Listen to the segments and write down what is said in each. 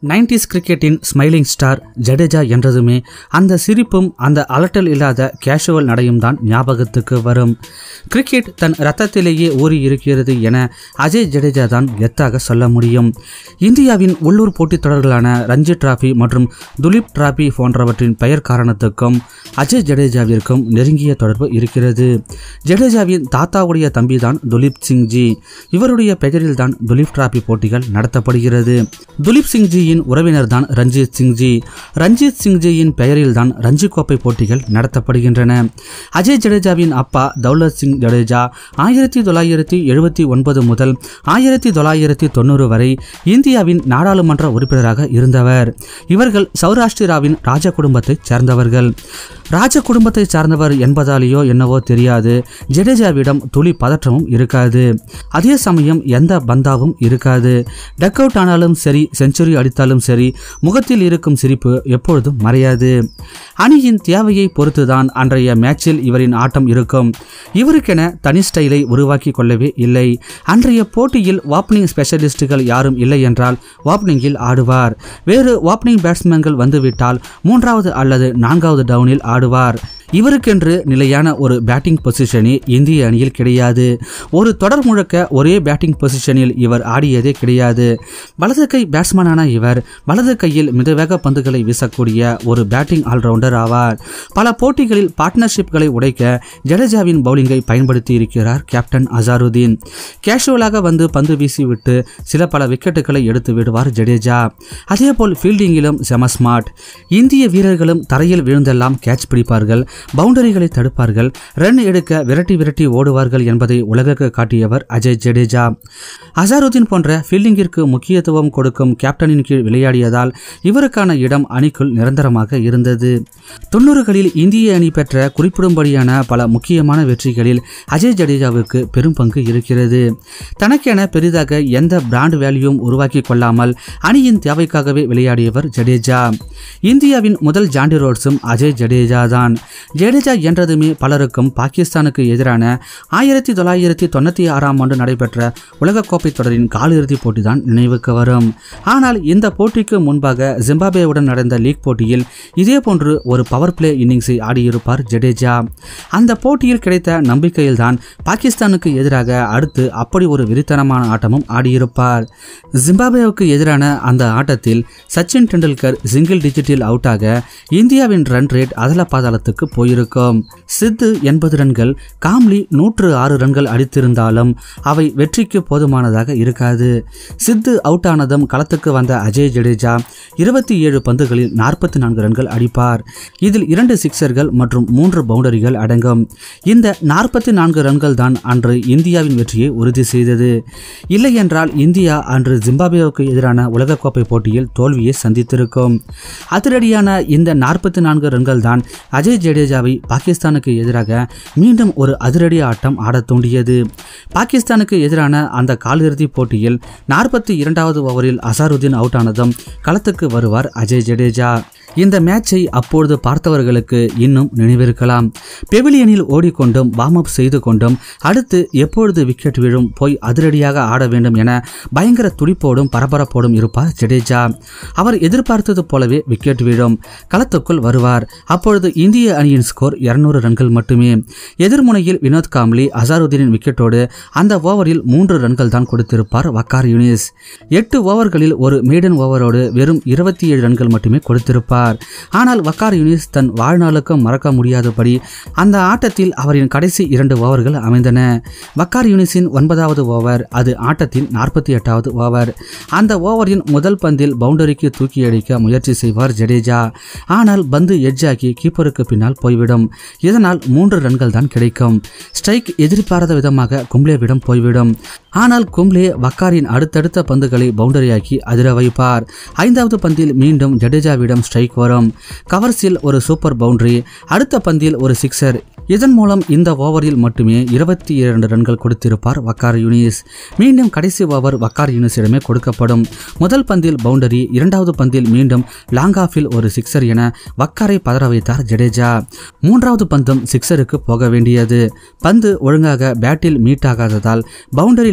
nineties கிரிக்கெட்டின் smiling star Jadeja என்றதுமே அந்த சிரிப்பும் அந்த அலட்டல் இல்லாத கேஷுவல் நடையும் தான் ஞாபகத்துக்கு வரும் கிரிக்கெட் தன் ரத்தத்திலேயே ஊறி இருக்கிறது என அஜய் ஜடேஜா தான் எத்தாக சொல்ல முடியும் இந்தியாவின் உள்ளூர் போட்டித் தொடர்களான ரஞ்சி டிராபி மற்றும் துலீப் டிராபி போன்றவற்றின் பெயர் காரணத்துக்கும் அஜய் ஜடேஜாவிற்கும் நெருங்கிய தொடர்பு இருக்கிறது ஜடேஜாவின் தாத்தாவுடைய தம்பி தான் துலீப் சிங்ஜி இவருடைய பெயரில் தான் துலீப் டிராபி போட்டிகள் நடத்தப்படுகிறது துலீப் சிங்ஜியின் உறவினர் தான் ரஞ்சித் சிங்ஜி ரஞ்சித் சிங்ஜியின் பெயரில் தான் ரஞ்சி கோப்பை போட்டிகள் நடத்தப்படுகின்றன அஜய் ஜடேஜாவின் அப்பா தௌலத் சிங் ஜடேஜா ஆயிரத்தி தொள்ளாயிரத்தி எழுபத்தி ஒன்பது முதல் ஆயிரத்தி தொள்ளாயிரத்தி தொண்ணூறு வரை இந்தியாவின் நாடாளுமன்ற உறுப்பினராக இருந்தவர் இவர்கள் சௌராஷ்டிராவின் ராஜ குடும்பத்தைச் சேர்ந்தவர்கள் ராஜ குடும்பத்தைச் சார்ந்தவர் என்பதாலேயோ என்னவோ தெரியாது ஜடேஜாவிடம் துளி பதற்றமும் இருக்காது அதே சமயம் எந்த பந்தாவும் இருக்காது டக் அவுட் ஆனாலும் சரி செஞ்சுரி அடித்தாலும் சரி முகத்தில் இருக்கும் சிரிப்பு எப்பொழுதும் மறையாது அணியின் தேவையை பொறுத்துதான் அன்றைய மேட்சில் இவரின் ஆட்டம் இருக்கும் இவருக்கென தனி ஸ்டைலை உருவாக்கி கொள்ளவே இல்லை அன்றைய போட்டியில் வாப்னிங் ஸ்பெஷலிஸ்டுகள் யாரும் இல்லை என்றால் வாப்னிங்கில் ஆடுவார் வேறு வாப்னிங் பேட்ஸ்மேன்கள் வந்துவிட்டால் மூன்றாவது அல்லது நான்காவது டவுனில் ஆடுவார் இவருக்கென்று நிலையான ஒரு பேட்டிங் பொசிஷனே இந்திய அணியில் கிடையாது ஒரு தொடர் முழுக்க ஒரே பேட்டிங் பொசிஷனில் இவர் ஆடியதே கிடையாது வலது கை பேட்ஸ்மேனான இவர் வலது கையில் மிதவேக பந்துகளை வீசக்கூடிய ஒரு பேட்டிங் ஆல்ரவுண்டர் ஆவார் பல போட்டிகளில் பார்ட்னர்ஷிப்களை உடைக்க ஜடேஜாவின் பவுலிங்கை பயன்படுத்தி இருக்கிறார் கேப்டன் அசாருதீன் கேஷுவலாக வந்து பந்து வீசிவிட்டு சில பல விக்கெட்டுகளை எடுத்து விடுவார் ஜடேஜா அதேபோல் ஃபீல்டிங்கிலும் செம ஸ்மார்ட் இந்திய வீரர்களும் தரையில் விழுந்தெல்லாம் கேட்ச் பிடிப்பார்கள் பவுண்டரிகளை தடுப்பார்கள் ரன் எடுக்க விரட்டி விரட்டி ஓடுவார்கள் என்பதை உலகுக்கு காட்டியவர் அஜய் ஜடேஜா அசாருதீன் போன்ற ஃபீல்டிங்கிற்கு முக்கியத்துவம் கொடுக்கும் கேப்டனின் கீழ் விளையாடியதால் இவருக்கான இடம் அணிக்குள் நிரந்தரமாக இருந்தது தொண்ணூறுகளில் இந்திய அணி பெற்ற குறிப்பிடும்படியான பல முக்கியமான வெற்றிகளில் அஜய் ஜடேஜாவுக்கு பெரும் பங்கு இருக்கிறது தனக்கென பெரிதாக எந்த பிராண்ட் வேல்யூவும் உருவாக்கி கொள்ளாமல் அணியின் தேவைக்காகவே விளையாடியவர் ஜடேஜா இந்தியாவின் முதல் ஜாண்டி ரோட்ஸும் அஜய் ஜடேஜா தான் ஜடேஜா என்றதுமே பலருக்கும் பாகிஸ்தானுக்கு எதிரான ஆயிரத்தி தொள்ளாயிரத்தி தொண்ணூற்றி ஆறாம் ஆண்டு நடைபெற்ற உலகக்கோப்பை தொடரின் காலிறுதிப் போட்டி தான் நினைவுக்கு வரும் ஆனால் இந்த போட்டிக்கு முன்பாக ஜிம்பாப்வேவுடன் நடந்த லீக் போட்டியில் இதேபோன்று ஒரு பவர் பிளே இன்னிங்ஸை ஆடியிருப்பார் ஜடேஜா அந்த போட்டியில் கிடைத்த நம்பிக்கையில்தான் பாகிஸ்தானுக்கு எதிராக அடுத்து அப்படி ஒரு விரித்தனமான ஆட்டமும் ஆடியிருப்பார் ஜிம்பாப்வேவுக்கு எதிரான அந்த ஆட்டத்தில் சச்சின் டெண்டுல்கர் சிங்கிள் டிஜிட்டில் அவுட்டாக இந்தியாவின் ரன் ரேட் அதல பாதாளத்துக்கு போயிருக்கும் சித்து எண்பது ரன்கள் காம்லி நூற்று ஆறு ரன்கள் அடித்திருந்தாலும் அவை வெற்றிக்கு போதுமானதாக இருக்காது சித்து அவுட் ஆனதும் களத்துக்கு வந்த அஜய் ஜடேஜா இருபத்தி ஏழு பந்துகளில் நாற்பத்தி நான்கு ரன்கள் அடிப்பார் இதில் இரண்டு சிக்சர்கள் மற்றும் மூன்று பவுண்டரிகள் அடங்கும் இந்த நாற்பத்தி நான்கு ரன்கள் தான் அன்று இந்தியாவின் வெற்றியை உறுதி செய்தது இல்லையென்றால் இந்தியா அன்று ஜிம்பாப்வேவுக்கு எதிரான உலகக்கோப்பை போட்டியில் தோல்வியை சந்தித்திருக்கும் அதிரடியான இந்த நாற்பத்தி நான்கு ரன்கள் தான் அஜய் ஜடேஜாவை பாகிஸ்தானுக்கு எதிராக மீண்டும் ஒரு அதிரடி ஆட்டம் ஆடத் தூண்டியது பாகிஸ்தானுக்கு எதிரான அந்த காலிறுதி போட்டியில் நாற்பத்தி இரண்டாவது ஓவரில் அசாருதீன் அவுட் ஆனதும் களத்துக்கு வருவார் அஜய் ஜடேஜா இந்த மேட்சை அப்பொழுது பார்த்தவர்களுக்கு இன்னும் நினைவிருக்கலாம் பெவிலியனில் ஓடிக்கொண்டும் வார்ம் அப் செய்து கொண்டும் அடுத்து எப்பொழுது விக்கெட் விழும் போய் அதிரடியாக ஆட வேண்டும் என பயங்கர துடிப்போடும் பரபரப்போடும் இருப்பார் ஜடேஜா அவர் எதிர்பார்த்தது போலவே விக்கெட் விழும் களத்துக்குள் வருவார் அப்பொழுது இந்திய அணியின் ஸ்கோர் இருநூறு ரன்கள் மட்டுமே எதிர்முனையில் வினோத் காம்லி அசாருதீனின் விக்கெட்டோடு அந்த ஓவரில் மூன்று ரன்கள் தான் கொடுத்திருப்பார் வக்கார் யூனிஸ் எட்டு ஓவர்களில் ஒரு மீடன் ஓவரோடு வெறும் இருபத்தி ஏழு ரன்கள் மட்டுமே கொடுத்திருப்பார் ஆனால் வக்கார் யூனிஸ் தன் வாழ்நாளுக்கும் மறக்க முடியாதபடி அந்த ஆட்டத்தில் அவரின் கடைசி இரண்டு ஓவர்கள் அமைந்தன வக்கார் யூனிஸின் ஒன்பதாவது ஓவர் அது ஆட்டத்தின் நாற்பத்தி எட்டாவது ஓவர் அந்த ஓவரின் முதல் பந்தில் பவுண்டரிக்கு தூக்கி அடிக்க முயற்சி செய்வார் ஜடேஜா ஆனால் பந்து எட்ஜாகி கீப்பருக்கு பின்னால் போய்விடும் இதனால் மூன்று ரன்கள் தான் கிடைக்கும் ஸ்ட்ரைக் எதிர்பாராத விதமாக கும்ளேவிடம் போய்விடும் ஆனால் கும்ளே வக்காரின் அடுத்தடுத்த பந்துகளை பவுண்டரியாக்கி அதிர வைப்பார் ஐந்தாவது பந்தில் மீண்டும் ஜடேஜாவிடம் ஸ்ட்ரைக் வரும் கவர்ஸில் ஒரு சூப்பர் பவுண்டரி அடுத்த பந்தில் ஒரு சிக்ஸர் இதன் மூலம் இந்த ஓவரில் மட்டுமே இருபத்தி இரண்டு ரன்கள் கொடுத்திருப்பார் வக்கார் யூனிஸ் மீண்டும் கடைசி ஓவர் வக்கார் யூனிஸிடமே கொடுக்கப்படும் முதல் பந்தில் பவுண்டரி இரண்டாவது பந்தில் மீண்டும் லாங் ஆஃபில் ஒரு சிக்ஸர் என வக்காரை பதற வைத்தார் ஜடேஜா மூன்றாவது பந்தும் சிக்ஸருக்கு போக வேண்டியது பந்து ஒழுங்காக பேட்டில் மீட் ஆகாததால் பவுண்டரி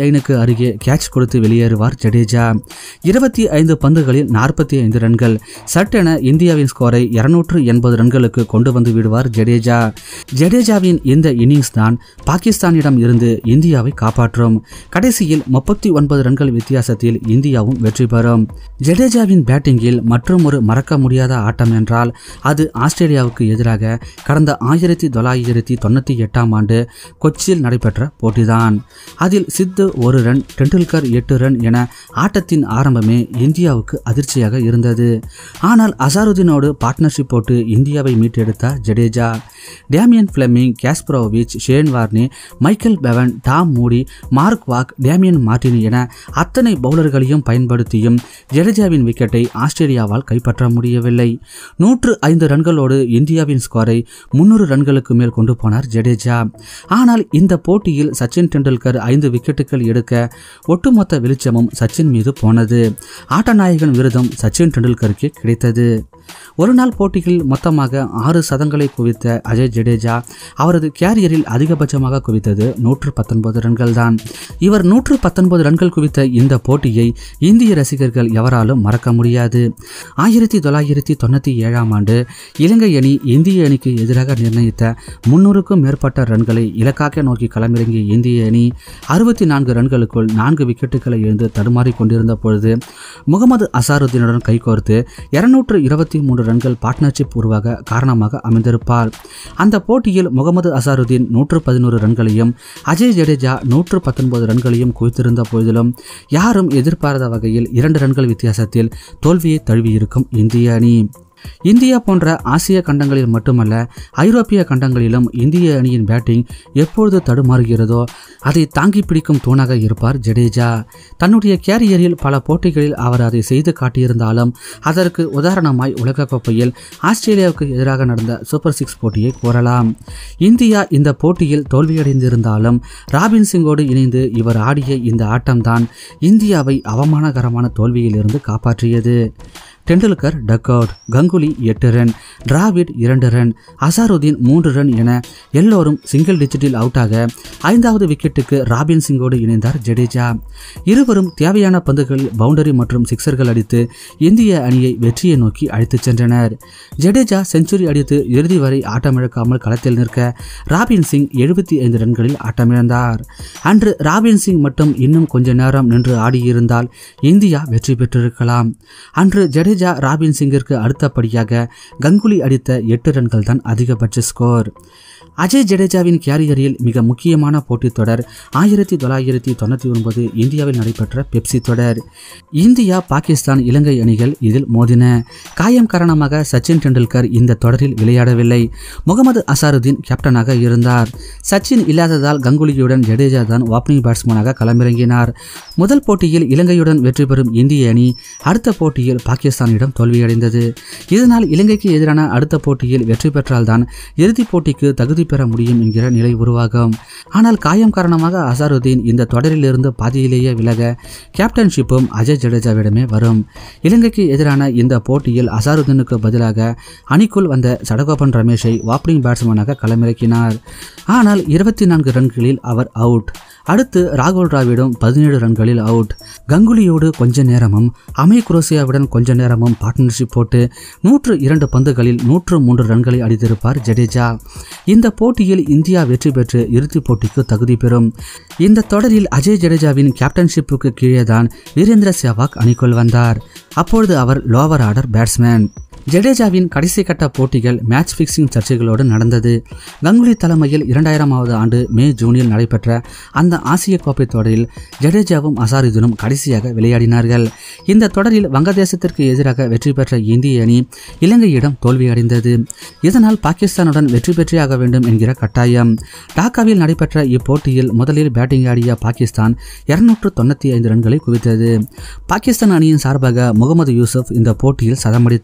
லைனுக்கு அருகே கேட்ச் கொடுத்து வெளியேறுவார் ஜடேஜா இருபத்தி ஐந்து பந்துகளில் நாற்பத்தி ஐந்து ரன்கள் சட்டென இந்தியாவின் ஸ்கோரை இருநூற்று எண்பது ரன்களுக்கு கொண்டு வந்து விடுவார் ஜடேஜா ஜடேஜாவின் இந்த இன்னிங்ஸ் தான் பாகிஸ்தானிடம் இருந்து இந்தியாவை காப்பாற்றும் கடைசியில் முப்பத்தி ஒன்பது ரன்கள் வித்தியாசத்தில் இந்தியாவும் வெற்றி பெறும் ஜடேஜாவின் பேட்டிங்கில் மற்றும் ஒரு மறக்க முடியாத ஆட்டம் என்றால் அது ஆஸ்திரேலியாவுக்கு எதிராக கடந்த ஆயிரத்தி தொள்ளாயிரத்தி தொண்ணூற்றி எட்டாம் ஆண்டு கொச்சியில் நடைபெற்ற போட்டிதான் அதில் சித்து ஒரு ரன் டெண்டுல்கர் எட்டு ரன் என ஆட்டத்தின் ஆரம்பமே இந்தியாவுக்கு அதிர்ச்சியாக இருந்தது ஆனால் அசாருதீனோடு பார்ட்னர்ஷிப் போட்டு இந்தியாவை மீட்டெடுத்தார் Jadeja Damien Fleming Kasprowicz Shane Warne Michael Bevan Tom Moody Mark Waugh Damien Martin என அத்தனை பவுலர்களையும் பயன்படுத்தியும் ஜடேஜாவின் விக்கெட்டை ஆஸ்திரேலியாவால் கைப்பற்ற முடியவில்லை நூற்று ஐந்து ரன்களோடு இந்தியாவின் ஸ்கோரை முன்னூறு ரன்களுக்கு மேல் கொண்டு போனார் ஜடேஜா ஆனால் இந்த போட்டியில் சச்சின் டெண்டுல்கர் ஐந்து விக்கெட்டுகள் எடுக்க ஒட்டுமொத்த வெளிச்சமும் சச்சின் மீது போனது ஆட்டநாயகன் விருதும் சச்சின் டெண்டுல்கருக்கு கிடைத்தது ஒரு நாள் போட்டியில் மொத்தமாக ஆறு சதங்களை குவித்த அஜய் ஜடேஜா அவரது கேரியரில் அதிகபட்சமாக குவித்தது நூற்று பத்தொன்பது ரன்கள் தான் இவர் நூற்று பத்தொன்பது ரன்கள் குவித்த இந்த போட்டியை இந்திய ரசிகர்கள் எவராலும் மறக்க முடியாது ஆயிரத்தி தொள்ளாயிரத்தி தொண்ணூற்றி ஏழாம் ஆண்டு இலங்கை அணி இந்திய அணிக்கு எதிராக நிர்ணயித்த முன்னூறுக்கும் மேற்பட்ட ரன்களை இலக்காக நோக்கி களமிறங்கிய இந்திய அணி அறுபத்தி நான்கு ரன்களுக்குள் நான்கு விக்கெட்டுகளை இழந்து தடுமாறிக் கொண்டிருந்த பொழுது முகமது அசாருதீனுடன் கைகோர்த்து இருநூற்று இருபத்தி மூன்று ரன்கள் பார்ட்னர்ஷிப் உருவாக காரணமாக அமைந்திருப்பார் அந்த போட்டியில் முகமது அசாருதீன் நூற்று பதினோரு ரன்களையும் அஜய் ஜடேஜா நூற்று பத்தொன்பது ரன்களையும் குவித்திருந்த போதிலும் யாரும் எதிர்பாராத வகையில் இரண்டு ரன்கள் வித்தியாசத்தில் தோல்வியை தழுவியிருக்கும் இந்திய அணி இந்தியா போன்ற ஆசிய கண்டங்களில் மட்டுமல்ல ஐரோப்பிய கண்டங்களிலும் இந்திய அணியின் பேட்டிங் எப்பொழுது தடுமாறுகிறதோ அதை தாங்கி பிடிக்கும் தூணாக இருப்பார் ஜடேஜா தன்னுடைய கேரியரில் பல போட்டிகளில் அவர் அதை செய்து காட்டியிருந்தாலும் அதற்கு உதாரணமாய் உலகக்கோப்பையில் ஆஸ்திரேலியாவுக்கு எதிராக நடந்த சூப்பர் சிக்ஸ் போட்டியை கூறலாம் இந்தியா இந்த போட்டியில் தோல்வியடைந்திருந்தாலும் ராபின் சிங்கோடு இணைந்து இவர் ஆடிய இந்த ஆட்டம்தான் இந்தியாவை அவமானகரமான தோல்வியிலிருந்து காப்பாற்றியது டெண்டுல்கர் டக் அவுட் கங்குலி எட்டு ரன் டிராவிட் இரண்டு ரன் அசாருதீன் மூன்று ரன் என எல்லோரும் சிங்கிள் டிஜிட்டில் அவுட்டாக ஐந்தாவது விக்கெட்டுக்கு ராபின் சிங்கோடு இணைந்தார் ஜடேஜா இருவரும் தேவையான பந்துகளில் பவுண்டரி மற்றும் சிக்சர்கள் அடித்து இந்திய அணியை வெற்றியை நோக்கி அழைத்துச் சென்றனர் ஜடேஜா செஞ்சுரி அடித்து இறுதி வரை ஆட்டமிழக்காமல் களத்தில் நிற்க ராபின் சிங் எழுபத்தி ஐந்து ரன்களில் ஆட்டமிழந்தார் அன்று ராபின் சிங் மட்டும் இன்னும் கொஞ்ச நேரம் நின்று ஆடியிருந்தால் இந்தியா வெற்றி பெற்றிருக்கலாம் அன்று ஜடேஜா ராபின் சிங்கிற்கு அடுத்தபடியாக கங்குலி அடித்த எட்டு ரன்கள் தான் அதிகபட்ச ஸ்கோர் அஜய் ஜடேஜாவின் கேரியரில் மிக முக்கியமான போட்டித் தொடர் ஆயிரத்தி தொள்ளாயிரத்தி தொண்ணூற்றி ஒன்பது இந்தியாவில் நடைபெற்ற பெப்சி தொடர் இந்தியா பாகிஸ்தான் இலங்கை அணிகள் இதில் மோதின காயம் காரணமாக சச்சின் டெண்டுல்கர் இந்த தொடரில் விளையாடவில்லை முகமது அசாருதீன் கேப்டனாக இருந்தார் சச்சின் இல்லாததால் கங்குலியுடன் ஜடேஜா தான் ஓப்பனிங் பேட்ஸ்மேனாக களமிறங்கினார் முதல் போட்டியில் இலங்கையுடன் வெற்றி பெறும் இந்திய அணி அடுத்த போட்டியில் பாகிஸ்தானிடம் தோல்வியடைந்தது இதனால் இலங்கைக்கு எதிரான அடுத்த போட்டியில் வெற்றி பெற்றால்தான் இறுதிப் போட்டிக்கு தகுதி பெற முடியும் என்கிற நிலை உருவாகும் ஆனால் காயம் காரணமாக அசாருதீன் இந்த தொடரிலிருந்து பாதியிலேயே விலக கேப்டன்ஷிப்பும் அஜய் ஜடேஜாவிடமே வரும் இலங்கைக்கு எதிரான இந்த போட்டியில் அசாருதீனுக்கு பதிலாக அணிக்குள் வந்த சடகோபன் ரமேஷை ஓப்பனிங் பேட்ஸ்மேனாக களமிறக்கினார் ஆனால் இருபத்தி நான்கு ரன்களில் அவர் அவுட் அடுத்து ராகுல் டிராவிடும் பதினேழு ரன்களில் அவுட் கங்குலியோடு கொஞ்ச நேரமும் அமை குரோசியாவுடன் கொஞ்ச நேரமும் பார்ட்னர்ஷிப் போட்டு நூற்று இரண்டு பந்துகளில் நூற்று மூன்று ரன்களை அடித்திருப்பார் ஜடேஜா இந்த போட்டியில் இந்தியா வெற்றி பெற்று இறுதிப் போட்டிக்கு தகுதி பெறும் இந்த தொடரில் அஜய் ஜடேஜாவின் கேப்டன்ஷிப்புக்கு கீழே தான் வீரேந்திர சேவாக் அணிக்குள் வந்தார் அப்பொழுது அவர் லோவர் ஆர்டர் பேட்ஸ்மேன் ஜடேஜாவின் கடைசி கட்ட போட்டிகள் மேட்ச் ஃபிக்சிங் சர்ச்சைகளோடு நடந்தது கங்குலி தலைமையில் இரண்டாயிரமாவது ஆண்டு மே ஜூனில் நடைபெற்ற அந்த ஆசிய கோப்பை தொடரில் ஜடேஜாவும் அசாருதீனும் கடைசியாக விளையாடினார்கள் இந்த தொடரில் வங்கதேசத்திற்கு எதிராக வெற்றி பெற்ற இந்திய அணி இலங்கையிடம் தோல்வியடைந்தது இதனால் பாகிஸ்தானுடன் வெற்றி பெற்றியாக வேண்டும் என்கிற கட்டாயம் டாக்காவில் நடைபெற்ற இப்போட்டியில் முதலில் பேட்டிங் ஆடிய பாகிஸ்தான் இருநூற்று தொண்ணூற்றி ஐந்து ரன்களை குவித்தது பாகிஸ்தான் அணியின் சார்பாக முகமது யூசுப் இந்த போட்டியில் சதமடித்திருப்பார்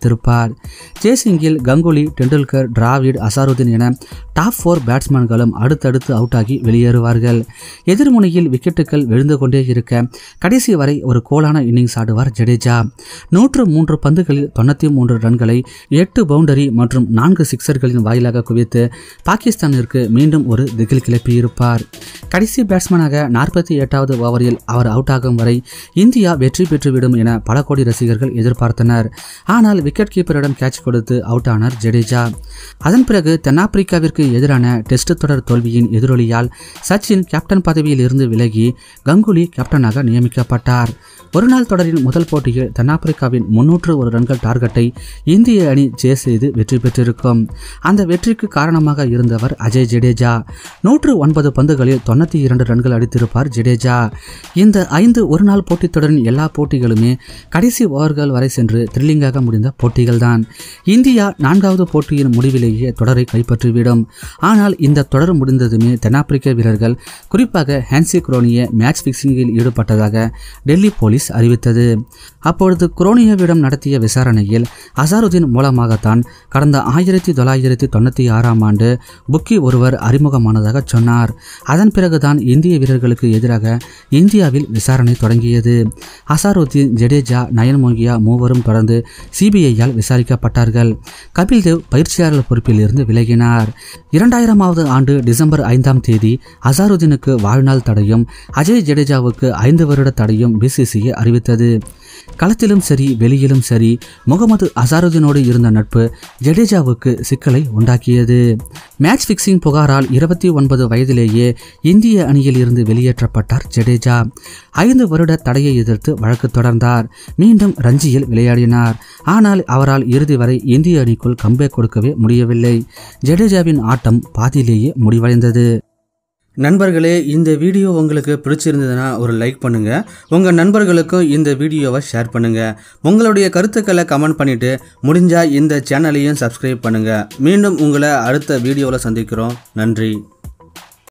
ஆடினார் சேசிங்கில் கங்குலி டெண்டுல்கர் டிராவிட் அசாருதீன் என டாப் ஃபோர் பேட்ஸ்மேன்களும் அடுத்தடுத்து அவுட் ஆகி வெளியேறுவார்கள் எதிர்முனையில் விக்கெட்டுகள் விழுந்து கொண்டே இருக்க கடைசி வரை ஒரு கோலான இன்னிங்ஸ் ஆடுவார் ஜடேஜா நூற்று மூன்று பந்துகளில் தொண்ணூற்றி மூன்று ரன்களை எட்டு பவுண்டரி மற்றும் நான்கு சிக்சர்களின் வாயிலாக குவித்து பாகிஸ்தானிற்கு மீண்டும் ஒரு திகில் கிளப்பியிருப்பார் கடைசி பேட்ஸ்மேனாக நாற்பத்தி எட்டாவது ஓவரில் அவர் அவுட் ஆகும் வரை இந்தியா வெற்றி பெற்றுவிடும் என பல கோடி ரசிகர்கள் எதிர்பார்த்தனர் ஆனால் விக்கெட் கீப்பரிடம் கேட்ச் கொடுத்து அவுட் ஆனார் ஜடேஜா அதன் பிறகு தென்னாப்பிரிக்காவிற்கு எதிரான டெஸ்ட் தொடர் தோல்வியின் எதிரொலியால் சச்சின் கேப்டன் பதவியில் இருந்து விலகி கங்குலி கேப்டனாக நியமிக்கப்பட்டார் ஒருநாள் தொடரின் முதல் போட்டியில் தென்னாப்பிரிக்காவின் முன்னூற்று ஒரு ரன்கள் டார்கெட்டை இந்திய அணி சேஸ் செய்து வெற்றி பெற்றிருக்கும் அந்த வெற்றிக்கு காரணமாக இருந்தவர் அஜய் ஜடேஜா நூற்று ஒன்பது பந்துகளில் தொண்ணூற்றி இரண்டு ரன்கள் அடித்திருப்பார் ஜடேஜா இந்த ஐந்து ஒருநாள் போட்டித் தொடரின் எல்லா போட்டிகளுமே கடைசி ஓவர்கள் வரை சென்று த்ரில்லிங்காக முடிந்த போட்டிகள்தான் இந்தியா நான்காவது போட்டியின் முடிவிலேயே தொடரை கைப்பற்றிவிடும் ஆனால் இந்த தொடர் முடிந்ததுமே தென்னாப்பிரிக்க வீரர்கள் குறிப்பாக ஹான்சி குரோனிய மேட்ச் பிக்சிங்கில் ஈடுபட்டதாக டெல்லி போலீஸ் அறிவித்தது அப்பொழுது குரோனியாவிடம் நடத்திய விசாரணையில் அசாருதீன் மூலமாகத்தான் கடந்த ஆயிரத்தி தொள்ளாயிரத்தி தொண்ணூற்றி ஆறாம் ஆண்டு புக்கி ஒருவர் அறிமுகமானதாக சொன்னார் அதன் பிறகுதான் இந்திய வீரர்களுக்கு எதிராக இந்தியாவில் விசாரணை தொடங்கியது அசாருதீன் ஜடேஜா நயன் மோங்கியா மூவரும் தொடர்ந்து சிபிஐயால் விசாரிக்கப்பட்டார்கள் கபில் தேவ் பயிற்சியாளர் பொறுப்பில் இருந்து விலகினார் இரண்டாயிரமாவது ஆண்டு டிசம்பர் ஐந்தாம் தேதி அசாருதீனுக்கு வாழ்நாள் தடையும் அஜய் ஜடேஜாவுக்கு ஐந்து வருட தடையும் பிசிசிஐ அறிவித்தது களத்திலும் சரி வெளியிலும் சரி முகமது அசாருதீனோடு இருந்த நட்பு ஜடேஜாவுக்கு சிக்கலை உண்டாக்கியது மேட்ச் ஃபிக்சிங் புகாரால் இருபத்தி ஒன்பது வயதிலேயே இந்திய அணியில் இருந்து வெளியேற்றப்பட்டார் ஜடேஜா ஐந்து வருட தடையை எதிர்த்து வழக்கு தொடர்ந்தார் மீண்டும் ரஞ்சியில் விளையாடினார் ஆனால் அவரால் இறுதி வரை இந்திய அணிக்குள் கம்பேக் கொடுக்கவே முடியவில்லை ஜடேஜாவின் ஆட்டம் பாதியிலேயே முடிவடைந்தது நண்பர்களே இந்த வீடியோ உங்களுக்கு பிடிச்சிருந்ததுன்னா ஒரு லைக் பண்ணுங்க உங்க நண்பர்களுக்கும் இந்த வீடியோவை ஷேர் பண்ணுங்க உங்களுடைய கருத்துக்களை கமெண்ட் பண்ணிட்டு முடிஞ்சா இந்த சேனலையும் சப்ஸ்கிரைப் பண்ணுங்க மீண்டும் உங்களை அடுத்த வீடியோவில் சந்திக்கிறோம் நன்றி